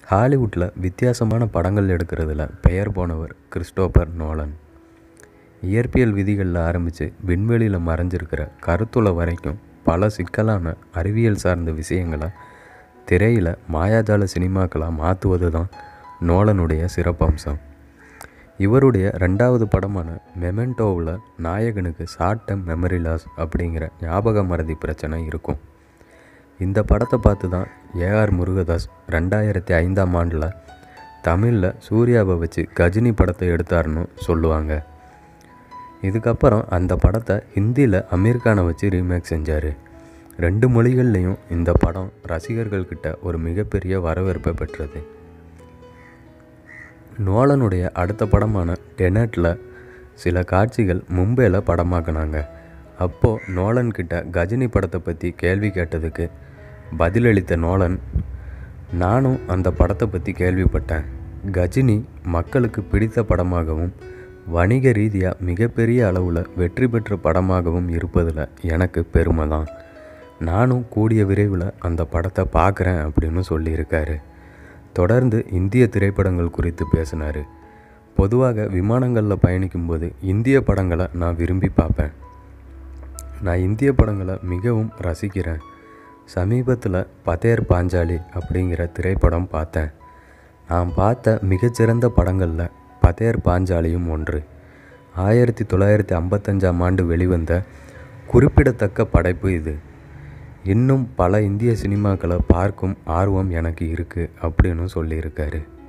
ஹாலிவுட்டில் வித்தியாசமான படங்கள் எடுக்கிறதுல பெயர் போனவர் கிறிஸ்டோபர் நோலன் இயற்பியல் விதிகளில் ஆரம்பித்து விண்வெளியில் மறைஞ்சிருக்கிற கருத்துளை வரைக்கும் பல சிக்கலான அறிவியல் சார்ந்த விஷயங்களை திரையில் மாயாஜால சினிமாக்களாக மாற்றுவது தான் நோலனுடைய சிறப்பம்சம் இவருடைய ரெண்டாவது படமான மெமெண்டோவில் நாயகனுக்கு ஷார்ட் டேர்ம் மெமரி லாஸ் அப்படிங்கிற ஞாபக மறதி பிரச்சனை இருக்கும் இந்த படத்தை பார்த்து தான் ஏஆர் முருகதாஸ் ரெண்டாயிரத்தி ஐந்தாம் ஆண்டில் தமிழில் சூர்யாவை வச்சு கஜினி படத்தை எடுத்தாருன்னு சொல்லுவாங்க இதுக்கப்புறம் அந்த படத்தை ஹிந்தியில் அமீர் கானை வச்சு ரீமேக் செஞ்சார் ரெண்டு மொழிகள்லேயும் இந்த படம் ரசிகர்கள்கிட்ட ஒரு மிகப்பெரிய வரவேற்பை பெற்றது நோலனுடைய அடுத்த படமான டெனட்டில் சில காட்சிகள் மும்பையில் படமாக்குனாங்க அப்போது நோலன் கிட்ட கஜினி படத்தை பற்றி கேள்வி கேட்டதுக்கு பதிலளித்த நோலன் நானும் அந்த படத்தை பற்றி கேள்விப்பட்டேன் கஜினி மக்களுக்கு பிடித்த படமாகவும் வணிக ரீதியாக மிகப்பெரிய அளவில் வெற்றி பெற்ற படமாகவும் இருப்பதில் எனக்கு பெருமை தான் நானும் கூடிய விரைவில் அந்த படத்தை பார்க்குறேன் அப்படின்னு சொல்லியிருக்காரு தொடர்ந்து இந்திய திரைப்படங்கள் குறித்து பேசினார் பொதுவாக விமானங்களில் பயணிக்கும்போது இந்திய படங்களை நான் விரும்பி பார்ப்பேன் நான் இந்திய படங்களை மிகவும் ரசிக்கிறேன் சமீபத்தில் பதேர் பாஞ்சாலி அப்படிங்கிற திரைப்படம் பார்த்தேன் நான் பார்த்த மிகச்சிறந்த படங்களில் பதேர் பாஞ்சாலியும் ஒன்று ஆயிரத்தி தொள்ளாயிரத்தி ஐம்பத்தஞ்சாம் ஆண்டு வெளிவந்த குறிப்பிடத்தக்க படைப்பு இது இன்னும் பல இந்திய சினிமாக்களை பார்க்கும் ஆர்வம் எனக்கு இருக்குது அப்படின்னு சொல்லியிருக்காரு